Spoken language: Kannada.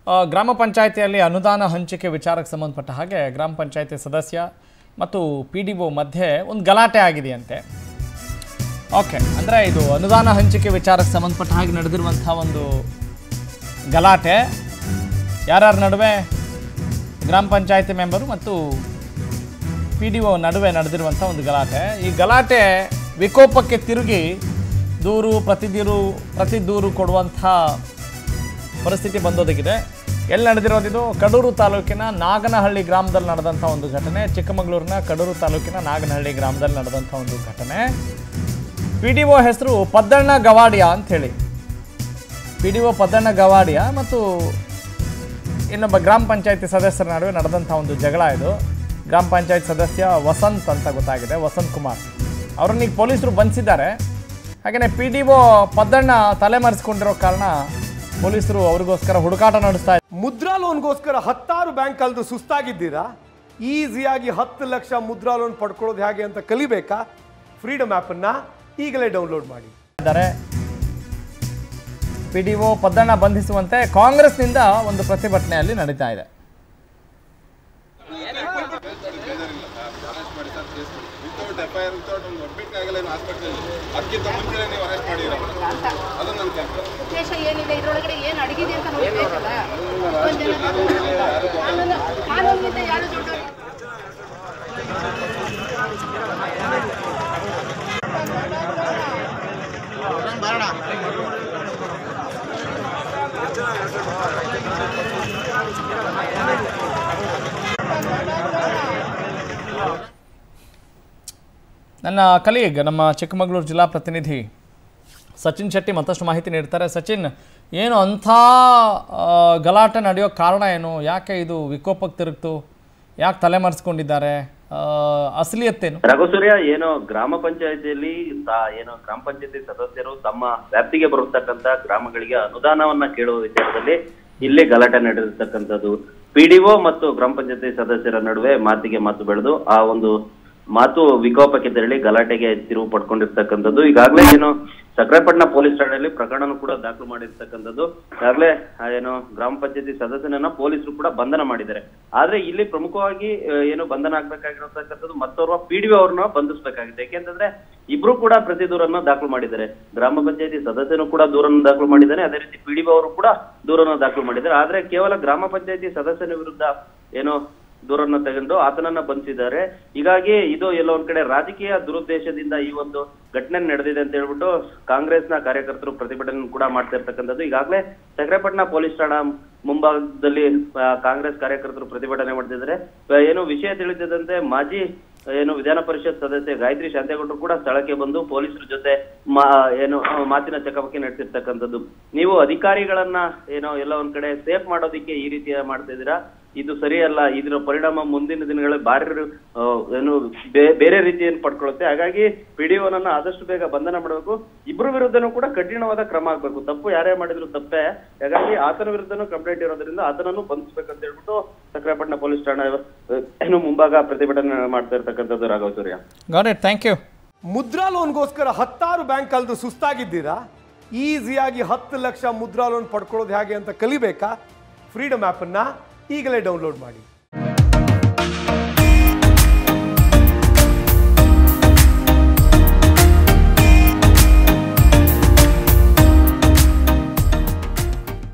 ಆ, ಗ್ರಾಮ ಪಂಚಾಯಿತಿಯಲ್ಲಿ ಅನುದಾನ ಹಂಚಿಕೆ ವಿಚಾರಕ್ಕೆ ಸಂಬಂಧಪಟ್ಟ ಹಾಗೆ ಗ್ರಾಮ ಪಂಚಾಯಿತಿ ಸದಸ್ಯ ಮತ್ತು ಪಿ ಡಿ ಒ ಮಧ್ಯೆ ಒಂದು ಗಲಾಟೆ ಆಗಿದೆಯಂತೆ ಓಕೆ ಅಂದರೆ ಇದು ಅನುದಾನ ಹಂಚಿಕೆ ವಿಚಾರಕ್ಕೆ ಸಂಬಂಧಪಟ್ಟ ಹಾಗೆ ನಡೆದಿರುವಂಥ ಒಂದು ಗಲಾಟೆ ಯಾರ್ಯಾರ ನಡುವೆ ಗ್ರಾಮ ಪಂಚಾಯಿತಿ ಮೆಂಬರು ಮತ್ತು ಪಿ ಡಿ ಒ ನಡುವೆ ನಡೆದಿರುವಂಥ ಒಂದು ಗಲಾಟೆ ಈ ಗಲಾಟೆ ವಿಕೋಪಕ್ಕೆ ತಿರುಗಿ ದೂರು ಪ್ರತಿ ದೂರು ಪ್ರತಿ ದೂರು ಕೊಡುವಂಥ ಪರಿಸ್ಥಿತಿ ಬಂದೊದಗಿದೆ ಎಲ್ಲಿ ನಡೆದಿರೋದಿದು ಕಡೂರು ತಾಲೂಕಿನ ನಾಗನಹಳ್ಳಿ ಗ್ರಾಮದಲ್ಲಿ ನಡೆದಂಥ ಒಂದು ಘಟನೆ ಚಿಕ್ಕಮಗಳೂರಿನ ಕಡೂರು ತಾಲೂಕಿನ ನಾಗನಹಳ್ಳಿ ಗ್ರಾಮದಲ್ಲಿ ನಡೆದಂಥ ಒಂದು ಘಟನೆ ಪಿ ಡಿ ಒ ಹೆಸರು ಪದ್ದಣ್ಣ ಗವಾಡಿಯ ಅಂಥೇಳಿ ಪಿ ಡಿ ಒ ಪದ್ದಣ್ಣ ಗವಾಡಿಯ ಮತ್ತು ಇನ್ನೊಬ್ಬ ಗ್ರಾಮ ಪಂಚಾಯತಿ ಸದಸ್ಯರ ನಡುವೆ ನಡೆದಂಥ ಒಂದು ಜಗಳ ಇದು ಗ್ರಾಮ ಪಂಚಾಯತ್ ಸದಸ್ಯ ವಸಂತ್ ಅಂತ ಗೊತ್ತಾಗಿದೆ ವಸಂತ್ ಕುಮಾರ್ ಅವ್ರನ್ನ ಈಗ ಪೊಲೀಸರು ಬಂಧಿಸಿದ್ದಾರೆ ಹಾಗೆಯೇ ಪಿ ಡಿ ಒ ಪದ್ದಣ್ಣ ತಲೆಮರೆಸ್ಕೊಂಡಿರೋ ಕಾರಣ ಪೊಲೀಸರು ಅವ್ರಿಗೋಸ್ಕರ ಹುಡುಕಾಟ ನಡೆಸ್ತಾ ಮುದ್ರಾ ಲೋನ್ಗೋಸ್ಕರ ಹತ್ತಾರು ಬ್ಯಾಂಕ್ ಕಲ್ದು ಸುಸ್ತಾಗಿದ್ದೀರಾ ಈಸಿಯಾಗಿ ಹತ್ತು ಲಕ್ಷ ಮುದ್ರಾ ಲೋನ್ ಪಡ್ಕೊಳ್ಳೋದು ಹೇಗೆ ಅಂತ ಕಲಿಬೇಕಾ ಫ್ರೀಡಮ್ ಆ್ಯಪನ್ನು ಈಗಲೇ ಡೌನ್ಲೋಡ್ ಮಾಡಿ ಇದ್ದಾರೆ ಪಿ ಡಿ ಒ ಪದ್ದಣ್ಣ ಬಂಧಿಸುವಂತೆ ಕಾಂಗ್ರೆಸ್ನಿಂದ ಒಂದು ಪ್ರತಿಭಟನೆ ಅಲ್ಲಿ ನಡೀತಾ ಇದೆ without F I R without ಒಂದು ಅಡ್ಮಿಟ್ ಆಗಲ್ಲ ಏನು ಹಾಸ್ಪಿಟಲ್ ಅದಕ್ಕಿಂತ ಮುಂಚೆ ನೀವು ಅರೆಸ್ಟ್ ಮಾಡಿರೋ ಅದು ನನ್ನ ಕೆಲಸ ಉದ್ದೇಶ ಏನಿದೆ ಇದ್ರೊಳಗಡೆ ಏನು ಅಡಗಿದೆ ಅಂತ ನೋಡ್ಬೇಕಲ್ಲ ಒಂದ್ ಜನ ಕಾನೂನು ಕಾನೂನಿನಿಂದ ಯಾರು ದೊಡ್ಡ ನನ್ನ ಕಲೀಗ್ ನಮ್ಮ ಚಿಕ್ಕಮಗಳೂರು ಜಿಲ್ಲಾ ಪ್ರತಿನಿಧಿ ಸಚಿನ್ ಶೆಟ್ಟಿ ಮತ್ತಷ್ಟು ಮಾಹಿತಿ ನೀಡ್ತಾರೆ ಸಚಿನ್ ಏನು ಅಂಥ ಆ, ಗಲಾಟೆ ನಡೆಯೋ ಕಾರಣ ಏನು ಯಾಕೆ ಇದು ವಿಕೋಪಕ್ಕೆ ತಿರುಗ್ತು ಯಾಕೆ ತಲೆಮರೆಸ್ಕೊಂಡಿದ್ದಾರೆ ಆ, ಅಸಲಿಯತ್ತೇನು ರಘುಸೂರ್ಯ ಏನು ಗ್ರಾಮ ಪಂಚಾಯತಿಯಲ್ಲಿ ತಾ- ಏನು ಗ್ರಾಮ ಪಂಚಾಯತಿ ಸದಸ್ಯರು ತಮ್ಮ ವ್ಯಾಪ್ತಿಗೆ ಬರತಕ್ಕಂತ ಗ್ರಾಮಗಳಿಗೆ ಅನುದಾನವನ್ನ ಕೇಳುವ ವಿಚಾರದಲ್ಲಿ ಇಲ್ಲಿ ಗಲಾಟೆ ನಡೆದಿರ್ತಕ್ಕಂಥದ್ದು ಪಿಡಿಒ ಮತ್ತು ಗ್ರಾಮ ಪಂಚಾಯತಿ ಸದಸ್ಯರ ನಡುವೆ ಮಾತಿಗೆ ಮಾತು ಬೆಳೆದು ಆ ಒಂದು ಮಾತು ವಿಕೋಪಕ್ಕೆ ತೆರಳಿ ಗಲಾಟೆಗೆ ತಿರುವು ಪಡ್ಕೊಂಡಿರ್ತಕ್ಕಂಥದ್ದು ಈಗಾಗಲೇ ಏನು ಸಕ್ರೆಪಟ್ಟಣ ಪೊಲೀಸ್ ಠಾಣೆಯಲ್ಲಿ ಪ್ರಕರಣ ಕೂಡ ದಾಖಲು ಮಾಡಿರ್ತಕ್ಕಂಥದ್ದು ಈಗಾಗಲೇ ಆ ಏನು ಗ್ರಾಮ ಪಂಚಾಯತಿ ಸದಸ್ಯನನ್ನ ಪೊಲೀಸರು ಕೂಡ ಬಂಧನ ಮಾಡಿದ್ದಾರೆ ಆದ್ರೆ ಇಲ್ಲಿ ಪ್ರಮುಖವಾಗಿ ಆ, ಏನು ಬಂಧನ ಆಗ್ಬೇಕಾಗಿರತಕ್ಕಂಥದ್ದು ಮತ್ತೋರ್ವ ಪಿಡಿಒ ಅವ್ರನ್ನ ಬಂಧಿಸಬೇಕಾಗಿದೆ ಯಾಕೆಂತಂದ್ರೆ ಇಬ್ರು ಕೂಡ ಪ್ರತಿ ದೂರನ್ನ ದಾಖಲು ಮಾಡಿದ್ದಾರೆ ಗ್ರಾಮ ಪಂಚಾಯತಿ ಸದಸ್ಯನು ಕೂಡ ದೂರನ್ನು ದಾಖಲು ಮಾಡಿದ್ದಾನೆ ಅದೇ ರೀತಿ ಪಿಡಿಒ ಅವರು ಕೂಡ ದೂರನ್ನು ದಾಖಲು ಮಾಡಿದ್ದಾರೆ ಆದ್ರೆ ಕೇವಲ ಗ್ರಾಮ ಪಂಚಾಯತಿ ಸದಸ್ಯನ ವಿರುದ್ಧ ಏನು ದೂರನ್ನ ತಗೊಂಡು ಆತನನ್ನ ಬಂಧಿಸಿದ್ದಾರೆ ಹೀಗಾಗಿ ಇದು ಎಲ್ಲೋ ಒಂದ್ ಕಡೆ ರಾಜಕೀಯ ದುರುದ್ದೇಶದಿಂದ ಈ ಒಂದು ಘಟನೆ ನಡೆದಿದೆ ಅಂತ ಹೇಳ್ಬಿಟ್ಟು ಕಾಂಗ್ರೆಸ್ನ ಕಾರ್ಯಕರ್ತರು ಪ್ರತಿಭಟನೆ ಕೂಡ ಮಾಡ್ತಾ ಇರ್ತಕ್ಕಂಥದ್ದು ಈಗಾಗಲೇ ಚಕ್ರಪಟ್ಟಣ ಪೊಲೀಸ್ ಠಾಣಾ ಮುಂಭಾಗದಲ್ಲಿ ಆ, ಕಾಂಗ್ರೆಸ್ ಕಾರ್ಯಕರ್ತರು ಪ್ರತಿಭಟನೆ ಮಾಡ್ತಿದ್ದಾರೆ ಆ, ಏನು ವಿಷಯ ತಿಳಿದಿದ್ದಂತೆ ಮಾಜಿ ಏನು ವಿಧಾನ ಪರಿಷತ್ ಸದಸ್ಯ ಗಾಯತ್ರಿ ಶಾಂತೇಗೌಡರು ಕೂಡ ಸ್ಥಳಕ್ಕೆ ಬಂದು ಪೊಲೀಸರ ಜೊತೆ ಮಾ ಏನು ಆ, ಮಾತಿನ ಚಕಮಕಿ ನಡೆಸಿರ್ತಕ್ಕಂಥದ್ದು ನೀವು ಅಧಿಕಾರಿಗಳನ್ನ ಏನೋ ಎಲ್ಲ ಒಂದ್ ಕಡೆ ಸೇಫ್ ಮಾಡೋದಿಕ್ಕೆ ಈ ರೀತಿಯ ಮಾಡ್ತಾ ಇದ್ದೀರಾ ಇದು ಸರಿಯಲ್ಲ ಇದರ ಪರಿಣಾಮ ಮುಂದಿನ ದಿನಗಳಲ್ಲಿ ಭಾರಿ ಆ, ಏನು ಬೇ- ಬೇರೆ ರೀತಿಯನ್ನು ಪಡ್ಕೊಳ್ಳುತ್ತೆ ಹಾಗಾಗಿ ಪಿಡಿಒನನ್ನ ಆದಷ್ಟು ಬೇಗ ಬಂಧನ ಮಾಡಬೇಕು ಇಬ್ಬರ ವಿರುದ್ಧನೂ ಕೂಡ ಕಠಿಣವಾದ ಕ್ರಮ ಆಗ್ಬೇಕು ತಪ್ಪು ಯಾರೇ ಮಾಡಿದ್ರು ತಪ್ಪೇ ಹಾಗಾಗಿ ಆತನ ವಿರುದ್ಧನೂ ಕಂಪ್ಲೇಂಟ್ ಇರೋದ್ರಿಂದ ಆತನನ್ನು ಬಂಧಿಸ್ಬೇಕಂತ ಹೇಳ್ಬಿಟ್ಟು ಸಕ್ರೆಪಟ್ಟಣ ಪೊಲೀಸ್ ಠಾಣೆ ಆ, ಏನು ಮುಂಭಾಗ ಪ್ರತಿಭಟನೆ ಮಾಡ್ತಾ ಇರ್ತಕ್ಕಂಥದ್ದು Raghava Surya got it thank you Mudra ಲೋನ್ಗೋಸ್ಕರ ಹತ್ತಾರು ಬ್ಯಾಂಕ್ ಕಲ್ದು ಸುಸ್ತಾಗಿದ್ದೀರಾ ಈಸಿಯಾಗಿ ಹತ್ತು ಲಕ್ಷ ಮುದ್ರಾ ಲೋನ್ ಪಡ್ಕೊಳ್ಳೋದು ಹೇಗೆ ಅಂತ ಕಲಿಬೇಕಾ ಫ್ರೀಡಮ್ ಆ್ಯಪನ್ನು ಈಗಲೇ ಡೌನ್ಲೋಡ್ ಮಾಡಿ